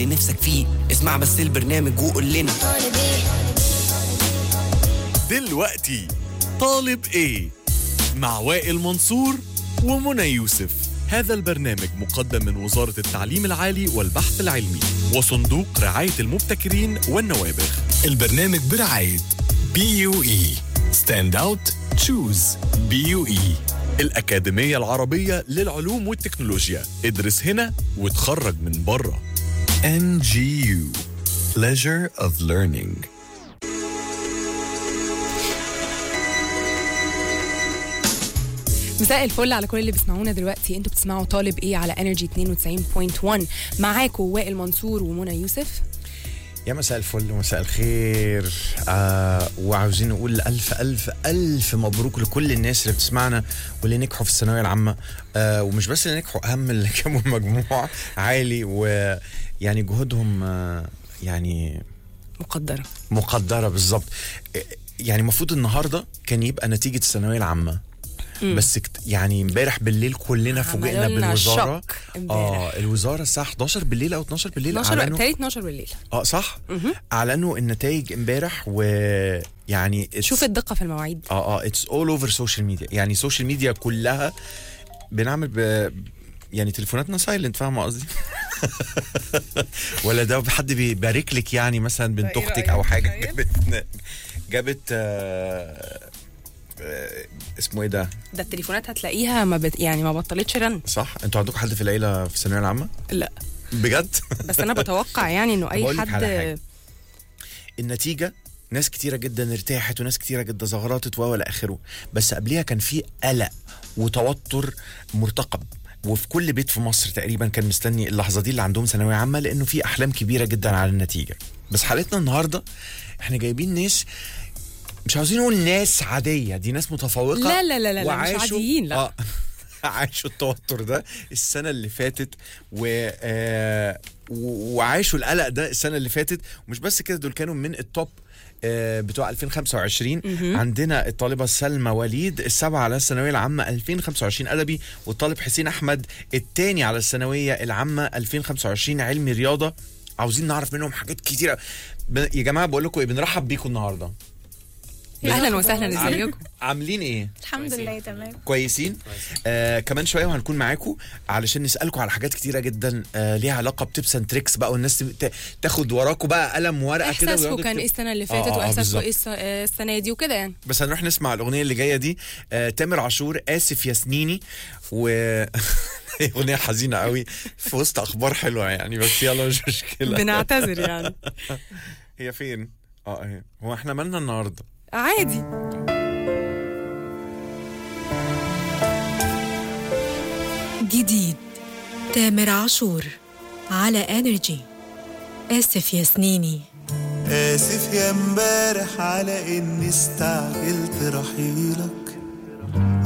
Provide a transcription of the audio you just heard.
اللي نفسك فيه اسمع بس البرنامج وقول لنا دلوقتي طالب ايه مع وائل منصور ومنى يوسف هذا البرنامج مقدم من وزارة التعليم العالي والبحث العلمي وصندوق رعاية المبتكرين والنوابغ البرنامج برعاية بي يو اي ستاند اوت تشوز بي يو اي الأكاديمية العربية للعلوم والتكنولوجيا ادرس هنا وتخرج من بره ان جي يو pleasure of learning مساء الفل على كل اللي بيسمعونا دلوقتي انتوا بتسمعوا طالب ايه على انرجي 92.1 معاكم وائل منصور ومنى يوسف يا مساء الفل ومساء الخير آه وعاوزين نقول ألف ألف ألف مبروك لكل الناس اللي بتسمعنا واللي نجحوا في الثانوية العامة آه ومش بس اللي نجحوا أهم اللي جابوا مجموع عالي ويعني جهودهم آه يعني مقدره مقدرة بالظبط آه، يعني المفروض النهاردة كان يبقى نتيجة الثانوية العامة بس كت- يعني امبارح بالليل كلنا فوجئنا عملوا لنا بالوزارة شوك امبارح. اه الوزارة الساعة 11 بالليل او 12 بالليل 12 أعلنوا- تالي 12 بالليل اه صح اعلنوا النتائج امبارح ويعني it's- شوف الدقه في المواعيد اه اه اتس اول اوفر سوشيال ميديا يعني السوشيال ميديا كلها بنعمل ب يعني تليفوناتنا سايلنت فاهمه قصدي ولا ده حد بيبارك لك يعني مثلا بنت إيه اختك رأيك؟ او حاجه تخيل. جابت جابت آه آه اسمه ايه ده ده التليفونات هتلاقيها ما بت... يعني ما بطلتش رن صح انتوا عندكم حد في العيله في الثانويه العامه لا بجد بس انا بتوقع يعني انه اي بقول لك على حد حاجة. النتيجه ناس كتيره جدا ارتاحت وناس كتيره جدا زغرطت و الى اخره بس قبليها كان في قلق وتوتر مرتقب وفي كل بيت في مصر تقريبا كان مستني اللحظه دي اللي عندهم ثانويه عامه لانه في احلام كبيره جدا على النتيجه بس حالتنا النهارده احنا جايبين ناس مش عاوزين نقول ناس عاديه دي ناس متفوقه لا لا لا لا، لا، مش وعاشوا- عاديين، لا. آه عاشوا التوتر ده السنه اللي فاتت و آه و- وعاشوا القلق ده السنه اللي فاتت ومش بس كده دول كانوا من التوب آه، بتوع 2025 عندنا الطالبه سلمى وليد السابعه على الثانويه العامه 2025 ادبي والطالب حسين احمد الثاني على الثانويه العامه 2025 علمي رياضه عاوزين نعرف منهم حاجات كتيره ب... يا جماعه بقول لكم ايه بنرحب بيكم النهارده اهلا وسهلا ازيكم عاملين ايه الحمد لله تمام كويسين آه كمان شويه وهنكون معاكم علشان نسالكم على حاجات كتيره جدا آه ليها علاقه بتبس اند تريكس بقى والناس تب- ت- تاخد وراكم بقى قلم ورقه كده احساسكم ويقعدوا كان ايه يكتبوا. السنه اللي آه، فاتت آه، واحساسكم بالظبط. ايه الس- آه، السنه دي وكده يعني بس هنروح نسمع الاغنيه اللي جايه دي آه تامر عاشور اسف يا سنيني و اغنيه حزينه قوي في وسط اخبار حلوه يعني بس يلا مش مشكله بنعتذر يعني هي فين اه اهي هو احنا مالنا النهارده عادي جديد تامر عاشور على انرجي اسف يا سنيني آسف يا امبارح على إني استعجلت رحيلك